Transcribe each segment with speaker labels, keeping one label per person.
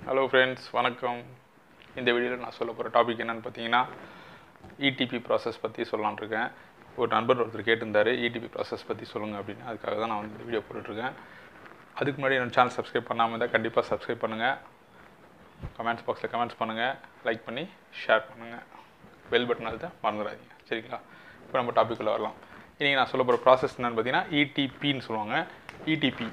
Speaker 1: hello friends வணக்கம் இந்த வீடியோவில் நான் சொல்ல போகிற டாபிக் என்னென்னு பார்த்தீங்கன்னா இடிபி ப்ராசஸ் பற்றி சொல்லலாம்னு இருக்கேன் ஒரு நண்பர் ஒருத்தர் கேட்டிருந்தாரு இடிபி ப்ராசஸ் பற்றி சொல்லுங்கள் அப்படின்னு அதுக்காக தான் நான் வந்து இந்த வீடியோ போட்டுட்ருக்கேன் அதுக்கு முன்னாடி என்னோட சேனல் சப்ஸ்கிரைப் பண்ணாமல் இருந்தால் கண்டிப்பாக சப்ஸ்கிரைப் பண்ணுங்கள் கமெண்ட்ஸ் பாக்ஸில் கமெண்ட்ஸ் பண்ணுங்கள் லைக் பண்ணி ஷேர் பண்ணுங்கள் பெல் பட்டன் அழுத்த மறந்துடாதீங்க சரிங்களா இப்போ நம்ம டாபிக்குள்ளே வரலாம் இன்றைக்கி நான் சொல்ல போகிற ப்ராசஸ் என்னென்னு பார்த்தீங்கன்னா இடிபின்னு சொல்லுவாங்க இடிபி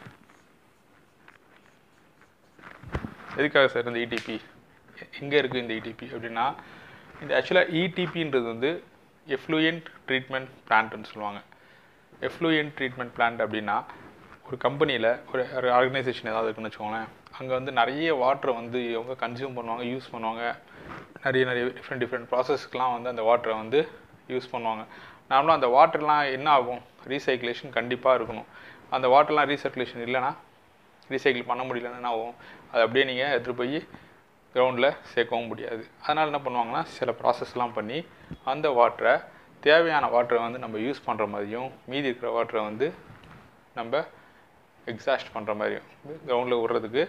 Speaker 1: எதுக்காக சார் இந்த இடிபி எங்கே இருக்குது இந்த இடிபி அப்படின்னா இந்த ஆக்சுவலாக இடிபின்றது வந்து எஃப்ளூயன்ட் ட்ரீட்மெண்ட் பிளான்ட்னு சொல்லுவாங்க எஃப்ளூயன்ட் ட்ரீட்மெண்ட் பிளான்ட் அப்படின்னா ஒரு கம்பெனியில் ஒரு ஒரு ஆர்கனைசேஷன் ஏதாவது இருக்குன்னு வச்சுக்கோங்களேன் அங்கே வந்து நிறைய வாட்டரை வந்து இவங்க கன்சியூம் பண்ணுவாங்க யூஸ் பண்ணுவாங்க நிறைய நிறைய டிஃப்ரெண்ட் டிஃப்ரெண்ட் ப்ராசஸ்க்கெலாம் வந்து அந்த வாட்டரை வந்து யூஸ் பண்ணுவாங்க நார்மலாக அந்த வாட்டர்லாம் என்ன ஆகும் ரீசைக்லேஷன் கண்டிப்பாக இருக்கணும் அந்த வாட்டர்லாம் ரீசர்க்குலேஷன் இல்லைன்னா ரீசைக்கிள் பண்ண முடியலன்னா என்ன ஆகும் அதை அப்படியே நீங்கள் எடுத்துகிட்டு போய் கிரவுண்டில் சேர்க்கவும் முடியாது அதனால் என்ன பண்ணுவாங்கன்னா சில ப்ராசஸ்லாம் பண்ணி அந்த வாட்டரை தேவையான வாட்டரை வந்து நம்ம யூஸ் பண்ணுற மாதிரியும் மீதி இருக்கிற வாட்டரை வந்து நம்ம எக்ஸாஸ்ட் பண்ணுற மாதிரியும் கிரவுண்டில் விடுறதுக்கு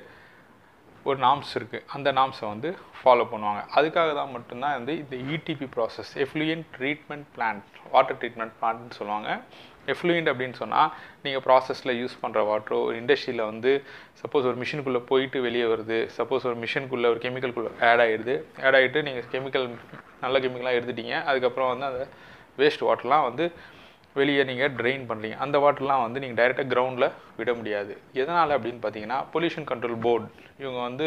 Speaker 1: ஒரு நாம்ஸ் இருக்குது அந்த நாம்ஸை வந்து ஃபாலோ பண்ணுவாங்க அதுக்காக தான் மட்டும்தான் வந்து இந்த ETP process effluent treatment plant water treatment பிளான்ட்னு சொல்லுவாங்க எஃப்ளூயன்ட் அப்படின்னு சொன்னால் நீங்கள் ப்ராசஸில் யூஸ் பண்ணுற வாட்டரோ ஒரு இண்டஸ்ட்ரியில் வந்து சப்போஸ் ஒரு மிஷினுக்குள்ளே போயிட்டு வெளியே வருது சப்போஸ் ஒரு மிஷினுக்குள்ளே ஒரு கெமிக்கல்குள்ளே ஆட் ஆகிடுது ஆட் ஆகிட்டு நீங்கள் கெமிக்கல் நல்ல கெமிக்கலாக எடுத்துட்டீங்க அதுக்கப்புறம் வந்து அந்த வேஸ்ட் வாட்டர்லாம் வந்து வெளியே நீங்கள் ட்ரெயின் பண்ணுறீங்க அந்த வாட்டர்லாம் வந்து நீங்கள் டைரெக்டாக கிரவுண்டில் விட முடியாது எதனால் அப்படின்னு பார்த்தீங்கன்னா பொல்யூஷன் கண்ட்ரோல் போர்டு இவங்க வந்து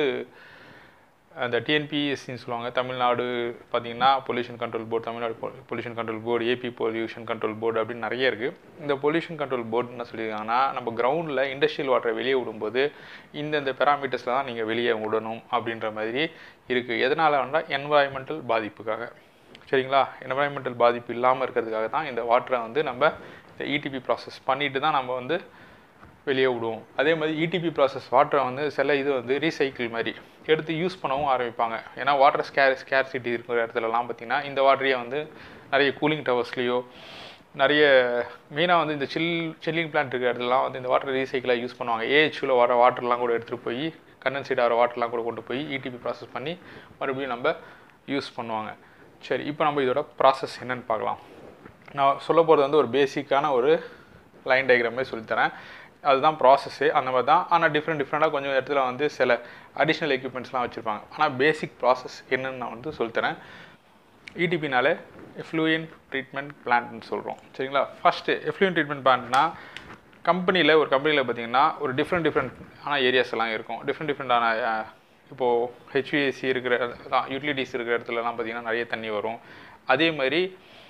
Speaker 1: அந்த டிஎன்பிஎஸ்சின்னு சொல்லுவாங்க தமிழ்நாடு பார்த்தீங்கன்னா pollution control board Tamil Nadu pollution control board AP pollution control board அப்படின்னு நிறைய இருக்குது இந்த பொல்யூஷன் கண்ட்ரோல் போர்டு என்ன சொல்லியிருக்காங்கன்னா நம்ம கிரவுண்டில் இண்டஸ்ட்ரியல் வாட்டரை வெளியே விடும்போது இந்தந்த பெராமீட்டர்ஸில் தான் நீங்கள் வெளியே விடணும் அப்படின்ற மாதிரி இருக்குது எதனால் வேணால் என்வாயன்மெண்டல் பாதிப்புக்காக சரிங்களா என்வரான்மெண்டல் பாதிப்பு இல்லாமல் இருக்கிறதுக்காக தான் இந்த வாட்டரை வந்து நம்ம இந்த இடிபி ப்ராசஸ் பண்ணிட்டு தான் நம்ம வந்து வெளியே விடுவோம் அதே மாதிரி இடிபி ப்ராசஸ் வாட்டரை வந்து சில இது வந்து ரீசைக்கிள் மாதிரி எடுத்து யூஸ் பண்ணவும் ஆரம்பிப்பாங்க ஏன்னா வாட்டர் ஸ்கேர் ஸ்கேர் சிட்டி இருக்கிற இடத்துலலாம் பார்த்திங்கன்னா இந்த வாட்டரையே வந்து நிறைய கூலிங் டவர்ஸ்லேயோ நிறைய மெயினாக வந்து இந்த சில் சில்லிங் பிளான்ட் இருக்கிற இடத்துலலாம் வந்து இந்த வாட்டர் ரீசைக்கிளாக யூஸ் பண்ணுவாங்க ஏஹெச்சில் வர வாட்டர்லாம் கூட எடுத்துகிட்டு போய் கண்டன்சேட் ஆகிற வாட்டர்லாம் கூட கொண்டு போய் இடிபி ப்ராசஸ் பண்ணி மறுபடியும் நம்ம யூஸ் பண்ணுவாங்க சரி இப்போ நம்ம இதோட ப்ராசஸ் என்னென்னு பார்க்கலாம் நான் சொல்ல போகிறது வந்து ஒரு பேசிக்கான ஒரு லைன் டயக்ராம் மாதிரி சொல்லித்தரேன் அதுதான் ப்ராசஸ்ஸு அந்த மாதிரி தான் ஆனால் டிஃப்ரெண்ட் டிஃப்ரெண்ட்டாக கொஞ்சம் இடத்துல வந்து சில அடிஷ்னல் எக்யூப்மெண்ட்ஸ்லாம் வச்சுருப்பாங்க ஆனால் பேசிக் ப்ராசஸ் என்னென்னு நான் வந்து சொல்லித்தரேன் இடிபினாலே எஃப்ளூயன் ட்ரீட்மெண்ட் பிளான்ட்னு சொல்கிறோம் சரிங்களா ஃபஸ்ட்டு எஃப்ளூயன் ட்ரீட்மெண்ட் பிளான்ட்னா கம்பெனியில் ஒரு கம்பெனியில் பார்த்திங்கன்னா ஒரு டிஃப்ரெண்ட் டிஃப்ரெண்ட் ஆனால் ஏரியாஸ் எல்லாம் இருக்கும் டிஃப்ரெண்ட் டிஃப்ரெண்டான இப்போது ஹெச்விஎஸ்சி இருக்கிற தான் யூட்டிலிட்டிஸ் இருக்கிற இடத்துலலாம் பார்த்திங்கன்னா நிறைய தண்ணி வரும் அதே மாதிரி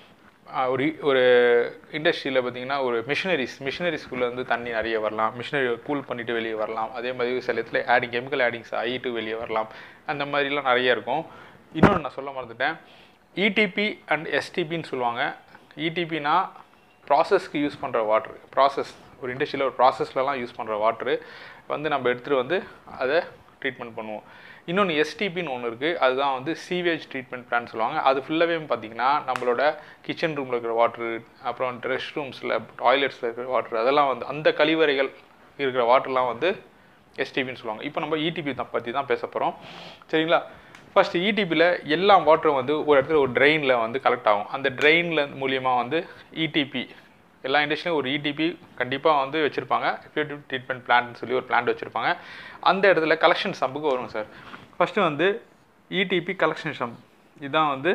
Speaker 1: ஒரு ஒரு இண்டஸ்ட்ரியில் பார்த்திங்கன்னா ஒரு மிஷினரிஸ் மிஷினரிஸ்குள்ளே வந்து தண்ணி நிறைய வரலாம் மிஷினரி கூல் பண்ணிவிட்டு வெளியே வரலாம் அதே மாதிரி சில இடத்துல ஆடிங் கெமிக்கல் ஆடிங்ஸ் ஆகிட்டு வெளியே வரலாம் அந்த மாதிரிலாம் நிறைய இருக்கும் இன்னொன்று நான் சொல்ல மறந்துட்டேன் இடிபி அண்ட் எஸ்டிபின்னு சொல்லுவாங்க இடிபினா ப்ராசஸ்க்கு யூஸ் பண்ணுற வாட்ரு ப்ராசஸ் ஒரு இண்டஸ்ட்ரியில் ஒரு ப்ராசஸ்லலாம் யூஸ் பண்ணுற வாட்ரு வந்து நம்ம எடுத்துகிட்டு வந்து அதை ட்ரீட்மெண்ட் பண்ணுவோம் இன்னொன்று எஸ்டிபின்னு ஒன்று இருக்குது அதுதான் வந்து சீவேஜ் ட்ரீட்மெண்ட் பிளான் சொல்லுவாங்க அது ஃபுல்லாகவே பார்த்தீங்கன்னா நம்மளோட கிச்சன் ரூமில் இருக்கிற வாட்ரு அப்புறம் ரெஸ்ட் ரூம்ஸில் டாய்லெட்ஸில் இருக்கிற வாட்ரு அதெல்லாம் வந்து அந்த கழிவறைகள் இருக்கிற வாட்டர்லாம் வந்து எஸ்டிபின்னு சொல்லுவாங்க இப்போ நம்ம இடிபி தான் பற்றி தான் பேச போகிறோம் சரிங்களா ஃபஸ்ட்டு இடிபியில் எல்லா வாட்டரும் வந்து ஒரு இடத்துல ஒரு ட்ரெயினில் வந்து கலெக்ட் ஆகும் அந்த ட்ரெயினில் மூலியமாக வந்து இடிபி எல்லா இண்டஸ்ட்ரியும் ஒரு இடிபி கண்டிப்பாக வந்து வச்சுருப்பாங்க எஃபெக்டிவ் ட்ரீட்மெண்ட் பிளான்ட்னு சொல்லி ஒரு பிளான்ட் வச்சுருப்பாங்க அந்த இடத்துல கலெக்ஷன் சம்புக்கு வரும் சார் ஃபஸ்ட்டு வந்து இடிபி கலெக்ஷன் சம்ப் இதுதான் வந்து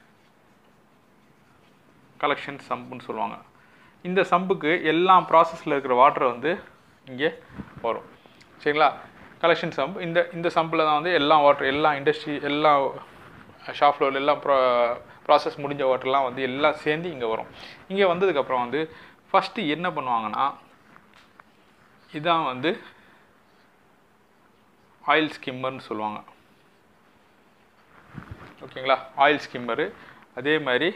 Speaker 1: கலெக்ஷன் சம்புன்னு சொல்லுவாங்க இந்த சம்புக்கு எல்லா ப்ராசஸில் இருக்கிற வாட்டரை வந்து இங்கே வரும் சரிங்களா கலெக்ஷன் சம்ப் இந்த இந்த சம்பில் தான் வந்து எல்லா வாட்டர் எல்லா இண்டஸ்ட்ரி எல்லா ஷாப் ஃப்ளோரில் எல்லாம் ப்ரா ப்ராசஸ் முடிஞ்ச வாட்டர்லாம் வந்து எல்லாம் சேர்ந்து இங்கே வரும் இங்கே வந்ததுக்கப்புறம் வந்து ஃபஸ்ட்டு என்ன பண்ணுவாங்கன்னா இதான் வந்து ஆயில் ஸ்கிம்மர்னு சொல்லுவாங்க ஓகேங்களா ஆயில் ஸ்கிம்மரு அதே மாதிரி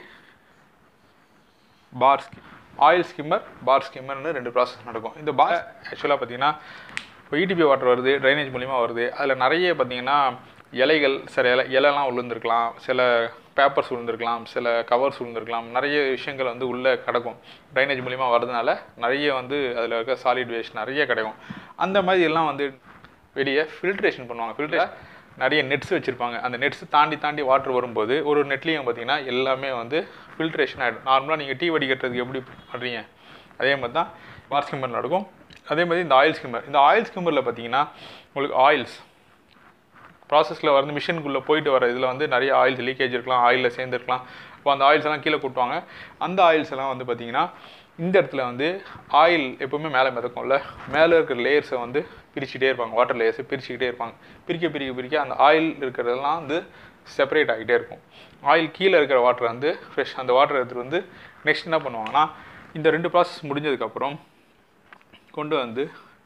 Speaker 1: bar skim oil skimmer bar ஸ்கிம்மர்னு ரெண்டு ப்ராசஸ் நடக்கும் இந்த பார் ஆக்சுவலாக பார்த்தீங்கன்னா இப்போ இடிபி வாட்டர் வருது ட்ரைனேஜ் மூலிமா வருது அதில் நிறைய பார்த்தீங்கன்னா இலைகள் சில இலை இலைலாம் விழுந்திருக்கலாம் சில பேப்பர்ஸ் விழுந்திருக்கலாம் சில கவர்ஸ் விழுந்திருக்கலாம் நிறைய விஷயங்கள் வந்து உள்ளே கிடக்கும் ட்ரைனேஜ் மூலிமா வரதுனால நிறைய வந்து அதில் இருக்க சாலிட் வேஸ்ட் நிறைய கிடைக்கும் அந்த மாதிரி எல்லாம் வந்து வெளியே ஃபில்ட்ரேஷன் பண்ணுவாங்க ஃபில்ட்ரேஷன் நிறைய நெட்ஸ் வச்சுருப்பாங்க அந்த நெட்ஸ் தாண்டி தாண்டி வாட்டர் வரும்போது ஒரு ஒரு நெட்லேயும் பார்த்தீங்கன்னா எல்லாமே வந்து ஃபில்ட்ரேஷன் ஆகிடும் நார்மலாக நீங்கள் டீ வடிகட்டுறதுக்கு எப்படி பண்ணுறீங்க அதே மாதிரி தான் வார் ஸ்கிம்மர் நடக்கும் அதே மாதிரி இந்த ஆயில் ஸ்கிம்மர் இந்த ஆயில் ஸ்கிம்மரில் பார்த்தீங்கன்னா உங்களுக்கு ஆயில்ஸ் ப்ராசஸில் வந்து மிஷினுக்குள்ளே போயிட்டு வர இதில் வந்து நிறைய ஆயில்ஸ் லீக்கேஜ் இருக்கலாம் ஆயிலில் சேர்ந்துருக்கலாம் இப்போ அந்த ஆயில்ஸ் எல்லாம் கீழே கூட்டுவாங்க அந்த ஆயில்ஸ் எல்லாம் வந்து பார்த்தீங்கன்னா இந்த இடத்துல வந்து ஆயில் எப்போவுமே மேலே மிதக்கும்ல மேலே இருக்கிற லேயர்ஸை வந்து பிரிச்சுட்டே இருப்பாங்க வாட்டர் லேயர்ஸை பிரிச்சுக்கிட்டே இருப்பாங்க பிரிக்க பிரிக்க பிரிக்க அந்த ஆயில் இருக்கிறதெல்லாம் வந்து செப்பரேட் ஆகிட்டே இருக்கும் ஆயில் கீழே இருக்கிற வாட்டர் வந்து ஃப்ரெஷ் அந்த வாட்டர் எடுத்துகிட்டு வந்து நெக்ஸ்ட் என்ன பண்ணுவாங்கன்னா இந்த ரெண்டு ப்ராசஸ் முடிஞ்சதுக்கப்புறம் கொண்டு வந்து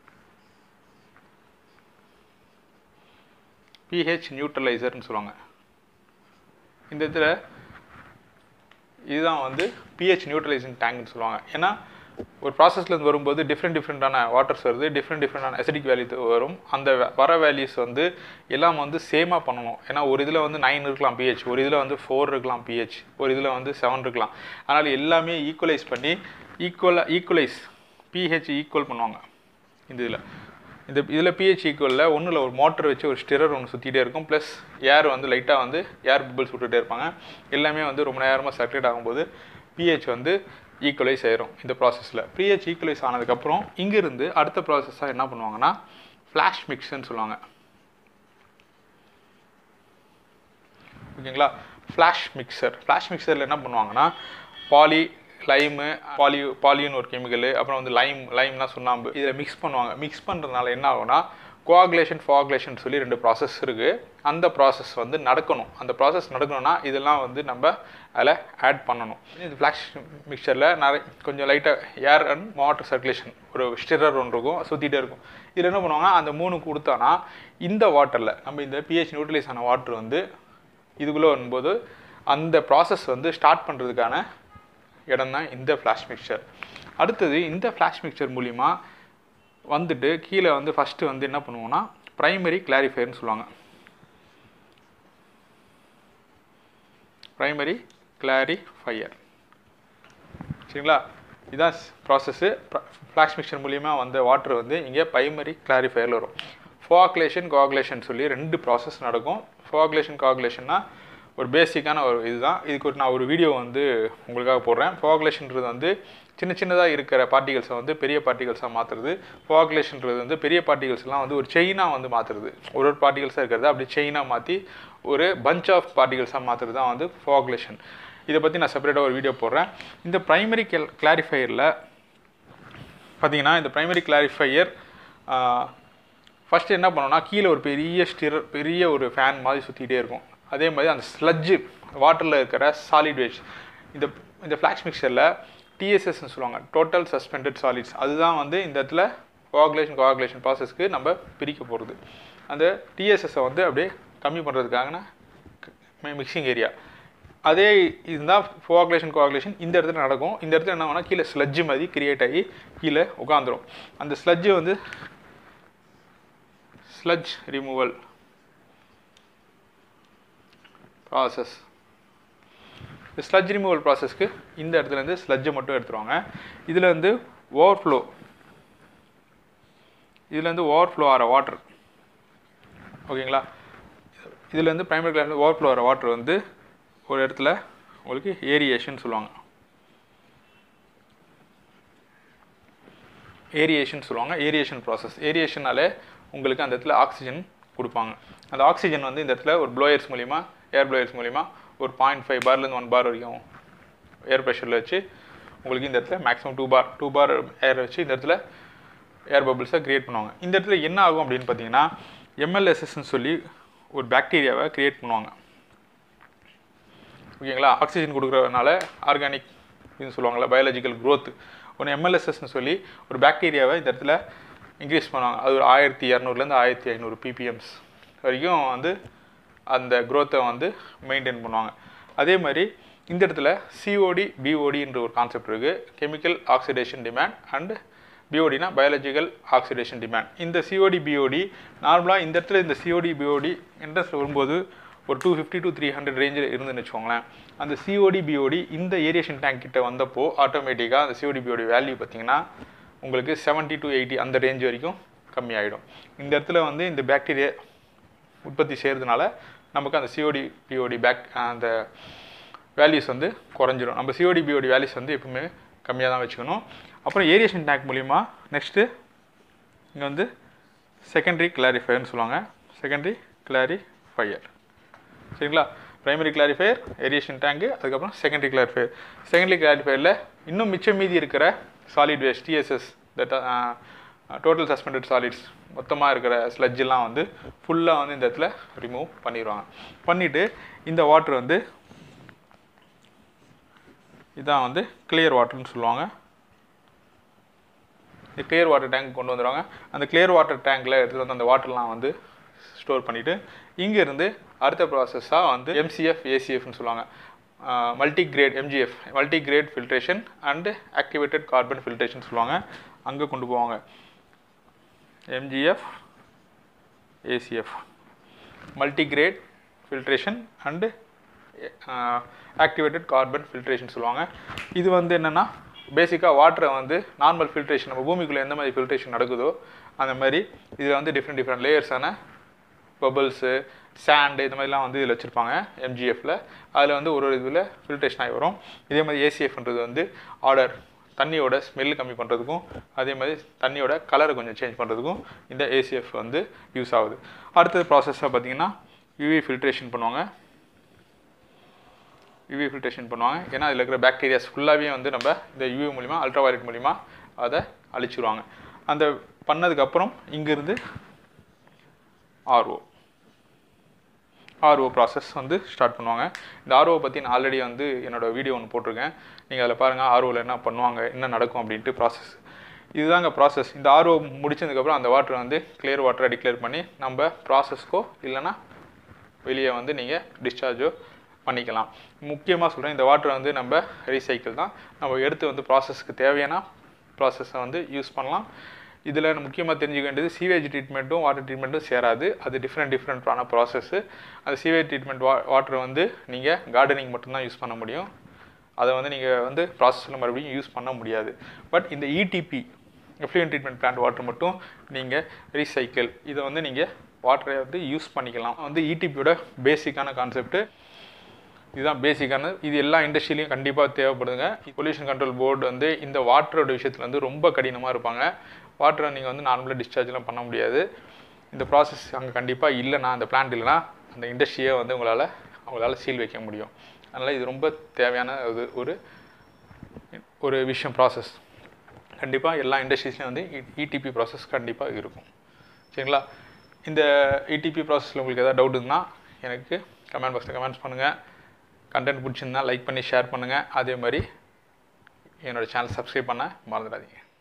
Speaker 1: பிஹெச் நியூட்ரலைசர்னு சொல்லுவாங்க இந்த இதில் இதுதான் வந்து பிஹெச் நியூட்ரலைசிங் டேங்க்னு சொல்லுவாங்க ஏன்னா ஒரு ப்ராசஸ்லேருந்து வரும்போது டிஃப்ரெண்ட் டிஃப்ரெண்ட்டான வாட்டர்ஸ் வருது டிஃப்ரெண்ட் டிஃப்ரெண்டான அசிடிக் வேல்யூ வரும் அந்த வ- வர வேல்யூஸ் வந்து எல்லாம் வந்து சேமாக பண்ணணும் ஏன்னா ஒரு இதில் வந்து நைன் இருக்கலாம் பிஹெச் ஒரு இதில் வந்து ஃபோர் இருக்கலாம் பிஹெச் ஒரு இதில் வந்து செவன் இருக்கலாம் அதனால் எல்லாமே ஈக்குவலைஸ் பண்ணி ஈக்குவலாக ஈக்குவலைஸ் பிஹெச் ஈக்குவல் பண்ணுவாங்க இந்த இதில் இந்த இதில் பிஹெச் ஈக்குவலில் ஒன்றில் ஒரு மோட்டர் வச்சு ஒரு ஸ்டிரர் ஒன்று சுற்றிட்டே இருக்கும் ப்ளஸ் ஏர் வந்து லைட்டாக வந்து ஏர் பபிள்ஸ் விட்டுட்டே இருப்பாங்க எல்லாமே வந்து ரொம்ப நேரமாக சர்க்குலேட் ஆகும்போது பிஹெச் வந்து ஈக்குவலைஸ் ஆயிரும் இந்த ப்ராசஸில் பிஹெச் ஈக்குவலைஸ் ஆனதுக்கப்புறம் இங்கிருந்து அடுத்த ப்ராசஸாக என்ன பண்ணுவாங்கன்னா ஃப்ளாஷ் மிக்ஸ்ன்னு சொல்லுவாங்க ஓகேங்களா ஃப்ளாஷ் மிக்சர் ஃப்ளாஷ் மிக்சரில் என்ன பண்ணுவாங்கன்னா பாலி லைமு பாலி பாலின்னு ஒரு கெமிக்கலு அப்புறம் வந்து லைம் லைம்னா சுண்ணாம்பு இதில் மிக்ஸ் பண்ணுவாங்க மிக்ஸ் பண்ணுறதுனால என்ன ஆகும்னா கோஆகுலேஷன் ஃபாகுலேஷன் சொல்லி ரெண்டு ப்ராசஸ் இருக்குது அந்த ப்ராசஸ் வந்து நடக்கணும் அந்த ப்ராசஸ் நடக்கணும்னா இதெல்லாம் வந்து நம்ம அதில் ஆட் பண்ணணும் இது ஃப்ளாஷ் மிக்சரில் நிறைய கொஞ்சம் லைட்டாக ஏர் அண்ட் வாட்டர் சர்க்குலேஷன் ஒரு ஸ்டிரர் ஒன்று இருக்கும் சுற்றிட்டே இருக்கும் இதில் என்ன பண்ணுவாங்கன்னா அந்த மூணு கொடுத்தானா இந்த வாட்டரில் நம்ம இந்த பிஹெச் நியூட்ரலைஸ் ஆன வாட்டர் வந்து இதுக்குள்ளே வரும்போது அந்த ப்ராசஸ் வந்து ஸ்டார்ட் பண்ணுறதுக்கான இடம் தான் இந்த ஃப்ளாஷ் மிக்சர் அடுத்தது இந்த ஃப்ளாஷ் மிக்சர் மூலிமா வந்துட்டு கீழே வந்து ஃபஸ்ட்டு வந்து என்ன பண்ணுவோம்னா ப்ரைமரி கிளாரிஃபையர்னு சொல்லுவாங்க ப்ரைமரி கிளாரிஃபையர் சரிங்களா இதான் ப்ராசஸ்ஸு ஃப்ளாஷ் மிக்சர் மூலியமாக வந்த வாட்டர் வந்து இங்கே ப்ரைமரி கிளாரிஃபையரில் வரும் ஃபோஆகுலேஷன் கோஆகுலேஷன் சொல்லி ரெண்டு ப்ராசஸ் நடக்கும் ஃபோஆகுலேஷன் கோஆகுலேஷன்னா ஒரு பேசிக்கான ஒரு இதுதான் இதுக்கு ஒரு நான் ஒரு வீடியோ வந்து உங்களுக்காக போடுறேன் ஃபோஆகுலேஷன்றது வந்து சின்ன சின்னதாக இருக்கிற பார்ட்டிகல்ஸை வந்து பெரிய பார்ட்டிகல்ஸாக மாற்றுறது ஃபோஆகுலேஷன்றது வந்து பெரிய பார்ட்டிகல்ஸ்லாம் வந்து ஒரு செயினாக வந்து மாற்றுறது ஒரு ஒரு பார்ட்டிகல்ஸாக இருக்கிறது அப்படி செயினாக மாற்றி ஒரு பஞ்ச் ஆஃப் பார்ட்டிகல்ஸாக மாற்றுறது தான் வந்து ஃபோஆகுலேஷன் இதை பற்றி நான் செப்பரேட்டாக ஒரு வீடியோ போடுறேன் இந்த ப்ரைமரி கிள் கிளாரிஃபையரில் பார்த்தீங்கன்னா இந்த ப்ரைமரி கிளாரிஃபையர் ஃபஸ்ட்டு என்ன பண்ணோம்னா கீழே ஒரு பெரிய ஸ்டிரர் பெரிய ஒரு ஃபேன் மாதிரி சுற்றிக்கிட்டே இருக்கும் அதே மாதிரி அந்த ஸ்லட்ஜு வாட்டரில் இருக்கிற சாலிட் வேஸ்ட் இந்த இந்த ஃப்ளாஷ் மிக்சரில் டிஎஸ்எஸ்ன்னு சொல்லுவாங்க டோட்டல் சஸ்பெண்டட் சாலிட்ஸ் அதுதான் வந்து இந்த இடத்துல கோஆகுலேஷன் கோஆகுலேஷன் ப்ராசஸ்க்கு நம்ம பிரிக்க போகிறது அந்த டிஎஸ்எஸ்ஸை வந்து அப்படியே கம்மி பண்ணுறதுக்கான மிக்சிங் ஏரியா அதே இதுதான் கோஆகுலேஷன் கோஆகுலேஷன் இந்த இடத்துல நடக்கும் இந்த இடத்துல என்ன ஆகும்னா கீழே ஸ்லட்ஜு மாதிரி கிரியேட் ஆகி கீழே உட்காந்துரும் அந்த ஸ்லட்ஜு வந்து ஸ்லட்ஜ் ரிமூவல் ப்ராசஸ் இந்த ஸ்லட்ஜ் ரிமூவல் ப்ராசஸ்க்கு இந்த இடத்துலேருந்து ஸ்லட்ஜை மட்டும் எடுத்துருவாங்க இதில் வந்து ஓவர்ஃப்ளோ இதுலேருந்து ஓவர்ஃப்ளோ ஆகிற வாட்டர் ஓகேங்களா இதுலேருந்து பிரைமரி கிளாஸில் ஓவர்ஃப்ளோ ஆகிற வாட்டர் வந்து ஒரு இடத்துல உங்களுக்கு ஏரியேஷன் சொல்லுவாங்க ஏரியேஷன் சொல்லுவாங்க ஏரியேஷன் ப்ராசஸ் ஏரியேஷனாலே உங்களுக்கு அந்த இடத்துல ஆக்சிஜன் கொடுப்பாங்க அந்த ஆக்சிஜன் வந்து இந்த இடத்துல ஒரு ப்ளோயர்ஸ் மூலிமா ஏர் ப்ளோயர்ஸ் மூலிமா ஒரு பாயிண்ட் ஃபைவ் பார்லேருந்து ஒன் பார் வரைக்கும் ஏர் ப்ரெஷரில் வச்சு உங்களுக்கு இந்த இடத்துல maximum two bar two bar air வச்சு இந்த இடத்துல ஏர் பபிள்ஸை க்ரியேட் பண்ணுவாங்க இந்த இடத்துல என்ன ஆகும் அப்படின்னு பார்த்தீங்கன்னா எம்எல்எஸ்எஸ்ன்னு சொல்லி ஒரு பாக்டீரியாவை க்ரியேட் பண்ணுவாங்க ஓகேங்களா ஆக்சிஜன் கொடுக்குறதுனால ஆர்கானிக் இதுன்னு சொல்லுவாங்கள்ல பயாலஜிக்கல் growth ஒன்று எம்எல்எஸ்எஸ்னு சொல்லி ஒரு பாக்டீரியாவை இந்த இடத்துல இன்க்ரீஸ் பண்ணுவாங்க அது ஒரு ஆயிரத்தி இரநூறுலேருந்து ஆயிரத்தி ஐநூறு பிபிஎம்ஸ் வரைக்கும் வந்து அந்த growth-அ வந்து மெயின்டைன் பண்ணுவாங்க அதே மாதிரி இந்த இடத்துல சிஓடி பிஓடின்ற ஒரு கான்செப்ட் இருக்குது கெமிக்கல் ஆக்சிடேஷன் டிமாண்ட் அண்ட் பிஓடினா பயாலஜிக்கல் ஆக்சிடேஷன் டிமாண்ட் இந்த சிஓடி பிஓடி நார்மலாக இந்த இடத்துல இந்த சிஓடி பிஓடி இன்ட்ரெஸ்ட் வரும்போது ஒரு two fifty to three hundred ரேஞ்சில் இருந்துன்னு வச்சுக்கோங்களேன் அந்த சிஓடி பிஓடி இந்த ஏரியேஷன் டேங்க் கிட்ட வந்தப்போ ஆட்டோமேட்டிக்காக அந்த சிஓடி பிஓடி வேல்யூ பார்த்தீங்கன்னா உங்களுக்கு செவன்ட்டி டு எயிட்டி அந்த ரேஞ்ச் வரைக்கும் கம்மியாயிடும் இந்த இடத்துல வந்து இந்த பாக்டீரியா உற்பத்தி செய்கிறதுனால நமக்கு அந்த சிஓடி பிஓடி பேக் அந்த வேல்யூஸ் வந்து குறைஞ்சிரும் நம்ம சிஓடி பிஓடி வேல்யூஸ் வந்து எப்பவுமே கம்மியாக தான் வச்சுக்கணும் அப்புறம் ஏரியேஷன் டேங்க் மூலிமா நெக்ஸ்ட்டு இங்கே வந்து செகண்டரி கிளாரிஃபயர்னு சொல்லுவாங்க செகண்டரி கிளாரிஃபயர் சரிங்களா பிரைமரி கிளாரிஃபயர் ஏரியேஷன் டேங்கு அதுக்கப்புறம் செகண்டரி கிளாரிஃபயர் செகண்டரி கிளாரிஃபயரில் இன்னும் மிச்சம் மீதி இருக்கிற solid waste TSS that total suspended solids மொத்தமாக இருக்கிற ஸ்லட்ஜெல்லாம் வந்து ஃபுல்லாக வந்து இந்த இடத்துல ரிமூவ் பண்ணிடுவாங்க பண்ணிவிட்டு இந்த வாட்டர் வந்து இதான் வந்து கிளியர் வாட்டர்னு சொல்லுவாங்க இந்த கிளியர் வாட்டர் டேங்க் கொண்டு வந்துடுவாங்க அந்த கிளியர் வாட்டர் டேங்க்கில் எடுத்துகிட்டு வந்து அந்த வாட்டர்லாம் வந்து ஸ்டோர் பண்ணிவிட்டு இங்கேருந்து அடுத்த ப்ராசஸாக வந்து எம்சிஎஃப் ஏசிஎஃப்னு சொல்லுவாங்க multi grade MGF multi grade filtration and activated carbon filtration சொல்லுவாங்க அங்கே கொண்டு போவாங்க MGF ACF multi grade filtration and activated carbon filtration சொல்லுவாங்க இது வந்து என்னென்னா பேசிக்காக வாட்டரை வந்து நார்மல் ஃபில்ட்ரேஷன் நம்ம பூமிக்குள்ளே எந்த மாதிரி ஃபில்ட்ரேஷன் நடக்குதோ அந்த மாதிரி இதில் வந்து டிஃப்ரெண்ட் டிஃப்ரெண்ட் லேயர்ஸான பபிள்ஸு சாண்டு இந்த மாதிரிலாம் வந்து இதில் வச்சுருப்பாங்க எம்ஜிஎஃப்பில் அதில் வந்து ஒரு ஒரு இதில் ஃபில்ட்ரேஷன் ஆகி வரும் இதே மாதிரி ஏசிஎஃப்ன்றது வந்து ஆர்டர் தண்ணியோட ஸ்மெல் கம்மி பண்ணுறதுக்கும் அதே மாதிரி தண்ணியோட கலரை கொஞ்சம் சேஞ்ச் பண்ணுறதுக்கும் இந்த ஏசிஎஃப் வந்து யூஸ் ஆகுது அடுத்தது ப்ராசஸாக பார்த்தீங்கன்னா யூவி ஃபில்ட்ரேஷன் பண்ணுவாங்க யூவி ஃபில்ட்ரேஷன் பண்ணுவாங்க ஏன்னா அதில் இருக்கிற பாக்டீரியாஸ் ஃபுல்லாகவே வந்து நம்ம இந்த யூவி மூலிமா அல்ட்ரா வயலட் மூலிமா அதை அழிச்சிருவாங்க அந்த பண்ணதுக்கப்புறம் இங்கேருந்து ஆர்ஓ ஆர்ஓ ப்ராசஸ் வந்து ஸ்டார்ட் பண்ணுவாங்க இந்த ஆர்ஓ பற்றி நான் ஆல்ரெடி வந்து என்னோடய வீடியோ ஒன்று போட்டிருக்கேன் நீங்கள் அதில் பாருங்கள் ஆர்ஓவில் என்ன பண்ணுவாங்க என்ன நடக்கும் அப்படின்ட்டு ப்ராசஸ் இதுதாங்க ப்ராசஸ் இந்த ஆர்ஓ முடிச்சதுக்கப்புறம் அந்த வாட்டரை வந்து கிளியர் வாட்டரை டிக்ளேர் பண்ணி நம்ம ப்ராசஸ்க்கோ இல்லைன்னா வெளியே வந்து நீங்கள் டிஸ்சார்ஜோ பண்ணிக்கலாம் முக்கியமாக சொல்கிறேன் இந்த வாட்டரை வந்து நம்ம ரீசைக்கிள் தான் நம்ம எடுத்து வந்து ப்ராசஸ்க்கு தேவையான ப்ராசஸை வந்து யூஸ் பண்ணலாம் இதில் முக்கியமாக தெரிஞ்சுக்க வேண்டியது சீவேஜ் ட்ரீட்மெண்ட்டும் வாட்டர் ட்ரீட்மெண்ட்டும் சேராது அது டிஃப்ரெண்ட் டிஃப்ரெண்ட்டான ப்ராசஸ்ஸு அந்த சீவேஜ் ட்ரீட்மெண்ட் வா வாட்டரை வந்து நீங்கள் கார்டனிங் மட்டும்தான் யூஸ் பண்ண முடியும் அதை வந்து நீங்கள் வந்து ப்ராசஸில் மறுபடியும் யூஸ் பண்ண முடியாது பட் இந்த ETP effluent treatment plant water மட்டும் நீங்கள் ரீசைக்கிள் இதை வந்து நீங்கள் வாட்டரை வந்து யூஸ் பண்ணிக்கலாம் வந்து இடிபியோட பேசிக்கான கான்செப்ட்டு இதுதான் பேசிக்கான இது எல்லா இண்டஸ்ட்ரியிலையும் கண்டிப்பாக தேவைப்படுதுங்க பொல்யூஷன் கண்ட்ரோல் போர்டு வந்து இந்த வாட்டரோட விஷயத்தில் வந்து ரொம்ப கடினமாக இருப்பாங்க வாட்டரை நீங்கள் வந்து நார்மலாக டிஸ்சார்ஜ்லாம் பண்ண முடியாது இந்த ப்ராசஸ் அங்கே கண்டிப்பாக இல்லைனா அந்த பிளான்ட் இல்லைனா அந்த இண்டஸ்ட்ரியை வந்து உங்களால் அவங்களால சீல் வைக்க முடியும் அதனால் இது ரொம்ப தேவையான ஒரு ஒரு ஒரு விஷயம் ப்ராசஸ் கண்டிப்பாக எல்லா இண்டஸ்ட்ரீஸ்லையும் வந்து இடிபி ப்ராசஸ் கண்டிப்பாக இருக்கும் சரிங்களா இந்த இடிபி ப்ராசஸில் உங்களுக்கு எதாவது டவுட் இருந்தால் எனக்கு கமெண்ட் பாக்ஸில் கமெண்ட்ஸ் பண்ணுங்கள் கண்டென்ட் பிடிச்சிருந்தா லைக் பண்ணி ஷேர் பண்ணுங்கள் அதே மாதிரி என்னோடய சேனல் சப்ஸ்கிரைப் பண்ண மறந்துடாதீங்க